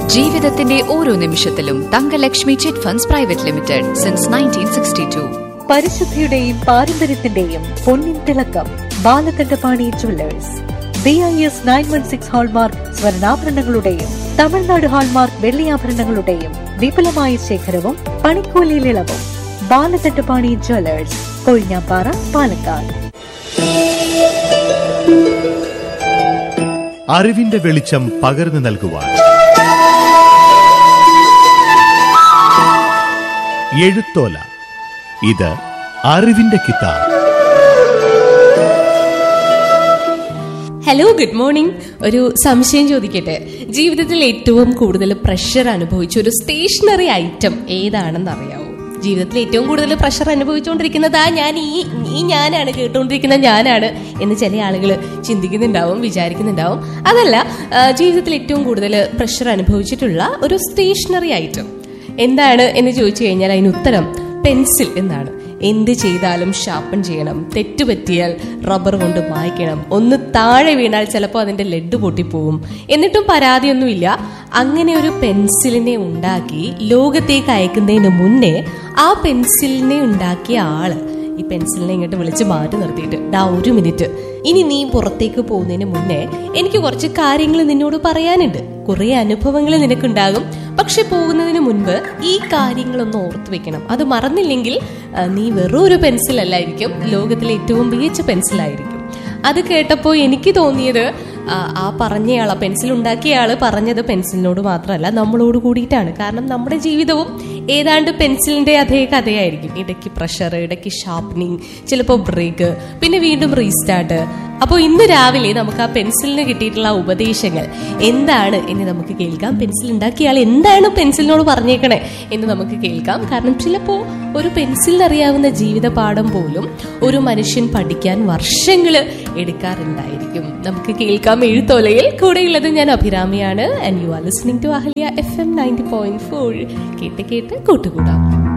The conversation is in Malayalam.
ജീവിതത്തിന്റെ ഓരോ നിമിഷത്തിലും Thangalakshmi chit funds private limited since nineteen sixty two പരിശുദ്ധിയുടെയും പാരമ്പര്യത്തിന്റെയും പൊന്നിൻ തിളക്കം Balakandapani jewellers B I S nine one six hallmark സ്വർണ്ണാഭരണങ്ങളുടെയും തമിഴ്നാട് ഹാൾമാർക്ക് വെള്ളിയാഭരണങ്ങളുടെയും വിപുലമായ ശേഖരവും പണിക്കൂലിയിൽ ഇളവും ബാലകണ്ഠപാണി ജുവല്ലേഴ്സ് കൊഴിഞ്ഞാപ്പാറ പാലക്കാട് അറിവിന്റെ വെളിച്ചം പകർന്നു നൽകുവാൻ എഴുത്തോല ഇത് അറിവിന്റെ കിതാബ് ഹലോ ഗുഡ് മോർണിംഗ് ഒരു സംശയം ചോദിക്കട്ടെ ജീവിതത്തിൽ ഏറ്റവും കൂടുതൽ പ്രഷർ അനുഭവിച്ച ഒരു സ്റ്റേഷനറി ഐറ്റം ഏതാണെന്ന് അറിയാവോ ജീവിതത്തിൽ ഏറ്റവും കൂടുതൽ പ്രഷർ അനുഭവിച്ചുകൊണ്ടിരിക്കുന്നത് ആ ഞാൻ ഈ ഈ ഞാനാണ് കേട്ടുകൊണ്ടിരിക്കുന്ന ഞാനാണ് എന്ന് ചില ആളുകൾ ചിന്തിക്കുന്നുണ്ടാവും വിചാരിക്കുന്നുണ്ടാവും അതല്ല ആ, ജീവിതത്തിൽ ഏറ്റവും കൂടുതൽ പ്രഷർ അനുഭവിച്ചിട്ടുള്ള ഒരു സ്റ്റേഷനറി ഐറ്റം എന്താണ് എന്ന് ചോദിച്ചു കഴിഞ്ഞാൽ അതിന് ഉത്തരം പെൻസിൽ എന്നാണ് എന്ത് ചെയ്താലും ഷാർപ്പൺ ചെയ്യണം തെറ്റുപറ്റിയാൽ റബ്ബർ കൊണ്ട് മായ്ക്കണം ഒന്ന് താഴെ വീണാൽ ചിലപ്പോൾ അതിന്റെ ലെഡ് പൊട്ടിപ്പോവും എന്നിട്ടും പരാതിയൊന്നുമില്ല അങ്ങനെ ഒരു പെൻസിലിനെ ഉണ്ടാക്കി ലോകത്തേക്ക് അയക്കുന്നതിന് മുന്നേ ആ പെൻസിലിനെ ഉണ്ടാക്കിയ ആള് ഈ പെൻസിലിനെ ഇങ്ങോട്ട് വിളിച്ച് മാറ്റി നിർത്തിയിട്ട് ഡാ ഒരു മിനിറ്റ് ഇനി നീ പുറത്തേക്ക് പോകുന്നതിന് മുന്നേ എനിക്ക് കുറച്ച് കാര്യങ്ങൾ നിന്നോട് പറയാനുണ്ട് കുറെ അനുഭവങ്ങൾ നിനക്കുണ്ടാകും പക്ഷെ പോകുന്നതിന് മുൻപ് ഈ കാര്യങ്ങളൊന്ന് ഓർത്തു വെക്കണം അത് മറന്നില്ലെങ്കിൽ ആ, നീ വെറും ഒരു പെൻസിൽ അല്ലായിരിക്കും ലോകത്തിലെ ഏറ്റവും മികച്ച പെൻസിലായിരിക്കും അത് കേട്ടപ്പോൾ എനിക്ക് തോന്നിയത് ആ, ആ പറഞ്ഞയാൾ ആ പെൻസിൽ ഉണ്ടാക്കിയ ആള് പറഞ്ഞത് പെൻസിലിനോട് മാത്രമല്ല നമ്മളോട് കൂടിയിട്ടാണ് കാരണം നമ്മുടെ ജീവിതവും ഏതാണ്ട് പെൻസിലിന്റെ അതേ കഥയായിരിക്കും ഇടയ്ക്ക് പ്രഷർ ഇടയ്ക്ക് ഷാർപ്പനിങ് ചിലപ്പോൾ ബ്രേക്ക് പിന്നെ വീണ്ടും റീസ്റ്റാർട്ട് അപ്പോൾ ഇന്ന് രാവിലെ നമുക്ക് ആ പെൻസിലിന് കിട്ടിയിട്ടുള്ള ഉപദേശങ്ങൾ എന്താണ് എന്ന് നമുക്ക് കേൾക്കാം പെൻസിൽ ഉണ്ടാക്കിയ ആൾ എന്താണ് പെൻസിലിനോട് പറഞ്ഞേക്കണേ എന്ന് നമുക്ക് കേൾക്കാം കാരണം ചിലപ്പോൾ ഒരു പെൻസിലിന് അറിയാവുന്ന ജീവിത പാഠം പോലും ഒരു മനുഷ്യൻ പഠിക്കാൻ വർഷങ്ങൾ എടുക്കാറുണ്ടായിരിക്കും നമുക്ക് കേൾക്കാം എഴുത്തോലയിൽ കൂടെയുള്ളത് ഞാൻ അഭിരാമിയാണ് and you are listening to Ahalya F M ninety point four കേട്ട് കേട്ട് കൂട്ടുകൂടാം